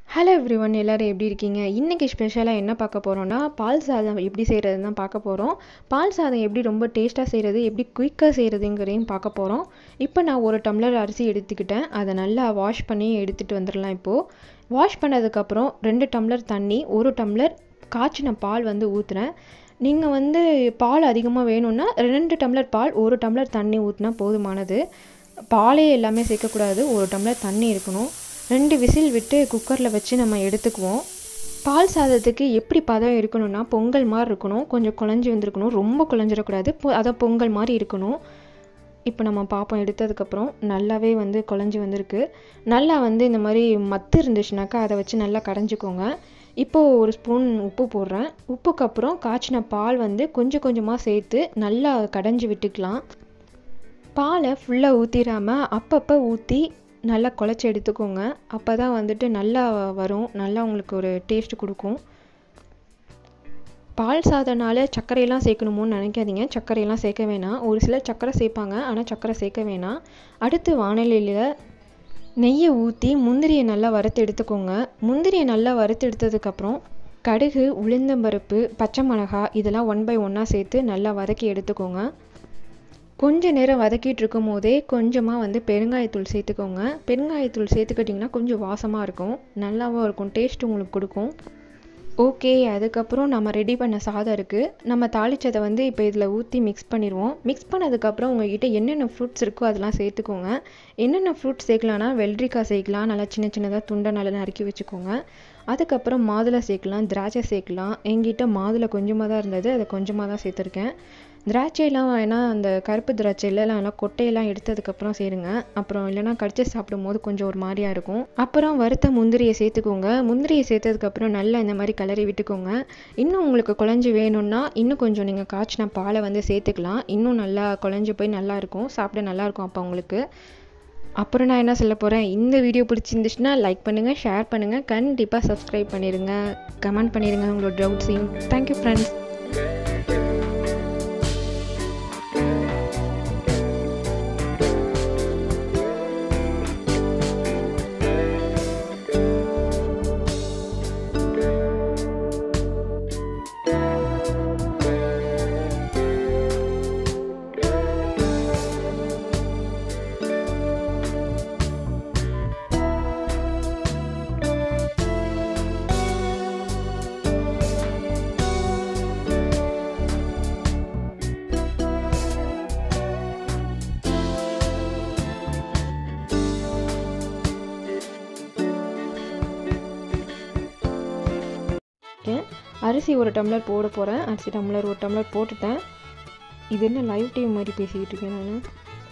hello everyone எல்லோரும் எப்படி இருக்கீங்க இன்றைக்கி ஸ்பெஷலாக என்ன பார்க்க போகிறோன்னா பால் சாதம் எப்படி செய்கிறதுன்னு தான் பார்க்க போகிறோம் பால் சாதம் எப்படி ரொம்ப டேஸ்ட்டாக செய்கிறது எப்படி குயிக்காக செய்கிறதுங்கிறதையும் பார்க்க போகிறோம் இப்போ நான் ஒரு டம்ளர் அரிசி எடுத்துக்கிட்டேன் அதை நல்லா வாஷ் பண்ணி எடுத்துகிட்டு வந்துடலாம் இப்போது வாஷ் பண்ணதுக்கப்புறம் ரெண்டு டம்ளர் தண்ணி ஒரு டம்ளர் காய்ச்சின பால் வந்து ஊற்றுறேன் நீங்கள் வந்து பால் அதிகமாக வேணும்னா ரெண்டு டம்ளர் பால் ஒரு டம்ளர் தண்ணி ஊற்றினா போதுமானது பாலே எல்லாமே சேர்க்கக்கூடாது ஒரு டம்ளர் தண்ணி இருக்கணும் ரெண்டு விசில் விட்டு குக்கரில் வச்சு நம்ம எடுத்துக்குவோம் பால் சாதத்துக்கு எப்படி பதம் இருக்கணும்னா பொங்கல் மாதிரி இருக்கணும் கொஞ்சம் குழஞ்சி வந்திருக்கணும் ரொம்ப குழஞ்சிடக்கூடாது பொ அதை பொங்கல் மாதிரி இருக்கணும் இப்போ நம்ம பார்ப்போம் எடுத்ததுக்கப்புறம் நல்லாவே வந்து குழஞ்சி வந்திருக்கு நல்லா வந்து இந்த மாதிரி மத்து இருந்துச்சுனாக்கா அதை வச்சு நல்லா கடைஞ்சிக்கோங்க இப்போது ஒரு ஸ்பூன் உப்பு போடுறேன் உப்புக்கு அப்புறம் காய்ச்சின பால் வந்து கொஞ்சம் கொஞ்சமாக சேர்த்து நல்லா கடைஞ்சி விட்டுக்கலாம் பாலை ஃபுல்லாக ஊற்றிடாமல் அப்பப்போ ஊற்றி நல்லா குழச்சி எடுத்துக்கோங்க அப்போ தான் வந்துட்டு நல்லா வரும் நல்லா உங்களுக்கு ஒரு டேஸ்ட் கொடுக்கும் பால் சாதனால சர்க்கரையெல்லாம் சேர்க்கணுமோன்னு நினைக்காதீங்க சர்க்கரையெல்லாம் சேர்க்க வேணாம் ஒரு சிலர் சர்க்கரை சேர்ப்பாங்க ஆனால் சர்க்கரை சேர்க்க வேணாம் அடுத்து வானிலையில் நெய்யை ஊற்றி முந்திரியை நல்லா வறுத்து எடுத்துக்கோங்க முந்திரியை நல்லா வறுத்து எடுத்ததுக்கப்புறம் கடுகு உளுந்தம்பருப்பு பச்சை மிளகா இதெல்லாம் ஒன் பை ஒன்னாக சேர்த்து நல்லா வதக்கி எடுத்துக்கோங்க கொஞ்ச நேரம் வதக்கிட்டு இருக்கும் போதே கொஞ்சமாக வந்து பெருங்காயத்தூள் சேர்த்துக்கோங்க பெருங்காயத்தூள் சேர்த்துக்கிட்டிங்கன்னா கொஞ்சம் வாசமாக இருக்கும் நல்லாவும் இருக்கும் டேஸ்ட் உங்களுக்கு கொடுக்கும் ஓகே அதுக்கப்புறம் நம்ம ரெடி பண்ண சாதம் இருக்குது நம்ம தாளிச்சதை வந்து இப்போ இதில் ஊற்றி மிக்ஸ் பண்ணிடுவோம் மிக்ஸ் பண்ணதுக்கப்புறம் உங்கள்கிட்ட என்னென்ன ஃப்ரூட்ஸ் இருக்கோ அதெல்லாம் சேர்த்துக்கோங்க என்னென்ன ஃப்ரூட்ஸ் சேர்க்கலாம்னா வெள்ளரிக்காய் சேர்க்கலாம் நல்லா சின்ன சின்னதாக துண்டை நல்லா நறுக்கி வச்சுக்கோங்க அதுக்கப்புறம் மாதுளை சேர்க்கலாம் திராட்சை சேர்க்கலாம் எங்கிட்ட மாதுளை கொஞ்சமாக தான் இருந்தது அதை கொஞ்சமாக தான் சேர்த்துருக்கேன் திராட்சையெல்லாம் வேணால் அந்த கருப்பு திராட்சையிலலாம் நல்லா கொட்டையெல்லாம் எடுத்ததுக்கப்புறம் சேருங்க அப்புறம் இல்லைனா கடிச்சு சாப்பிடும் போது கொஞ்சம் ஒரு மாதிரியாக இருக்கும் அப்புறம் வறுத்த முந்திரியை சேர்த்துக்கோங்க முந்திரியை சேர்த்ததுக்கப்புறம் நல்லா இந்த மாதிரி கலரி விட்டுக்கோங்க இன்னும் உங்களுக்கு குழஞ்சி வேணும்னா இன்னும் கொஞ்சம் நீங்கள் காய்ச்சின பாலை வந்து சேர்த்துக்கலாம் இன்னும் நல்லா குழஞ்சி போய் நல்லாயிருக்கும் சாப்பிட நல்லாயிருக்கும் அப்போ உங்களுக்கு அப்புறம் நான் என்ன சொல்ல போகிறேன் இந்த வீடியோ பிடிச்சிருந்துச்சுன்னா லைக் பண்ணுங்கள் ஷேர் பண்ணுங்கள் கண்டிப்பாக சப்ஸ்கிரைப் பண்ணிடுங்க கமெண்ட் பண்ணிடுங்க உங்களோட டவுட்ஸையும் தேங்க்யூ ஃப்ரெண்ட்ஸ் அரிசி ஒரு டம்ளர் போட போகிறேன் அரிசி டம்ளர் ஒரு டம்ளர் போட்டுட்டேன் இது என்ன லைவ் டிவி மாதிரி பேசிக்கிட்டு இருக்கேன் நான்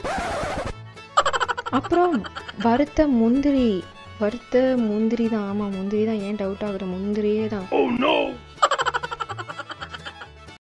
அப்புறம் வறுத்த முந்திரி வறுத்த முந்திரி தான் ஆமாம் முந்திரி தான் ஏன் டவுட் ஆகுற முந்திரியே தான்